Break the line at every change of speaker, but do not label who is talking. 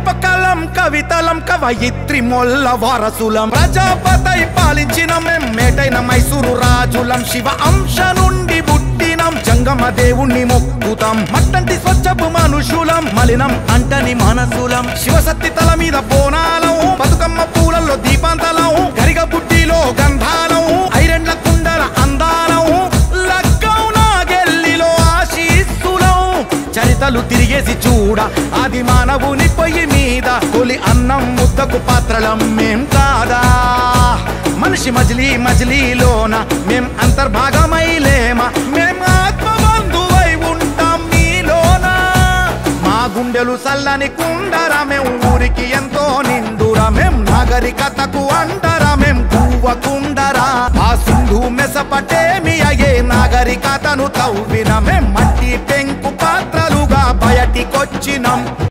శిల్పకలం కవితలం కవయిత్రి మొల్ల వారసులం ప్రజాపతై పాలించిన మేం మేటైన మైసూరు రాజులం శివ అంశ నుండి పుట్టినం జంగమ దేవుణ్ణి మొక్కుతాం మట్టంటి స్వచ్ఛపు మనుషులం మలినం అంటని మనసులం శివసత్తి తల మీద బోనాలం బతుకమ్మ పూలల్లో దీపాంతలం గరిగ బుడ్డిలో గంధాలం ఐరెండ్ల కుండల అందాలం లగ్గం నాగెల్లిలో ఆశీస్సులం చరితలు తిరిగేసి చూడ ఆది మానవుని పొయ్యి మీద తొలి అన్నం ముద్దకు పాత్రలం మేం కాదా మనిషి మజిలీ మజిలీలోన మేం అంతర్భాగమైలేమా మేం ఆత్మబంధువై ఉంటాం మీలోన మా గుండెలు సల్లని కుండరా మేం ఊరికి ఎంతో నిండురా మేం నాగరికతకు అండరా మేం కుండరా ఆ సింధు మెసపటేమి అయ్యే నాగరికతను తవ్విన మేం మట్టి పెంకు పాత్రలుగా బయటికొచ్చినాం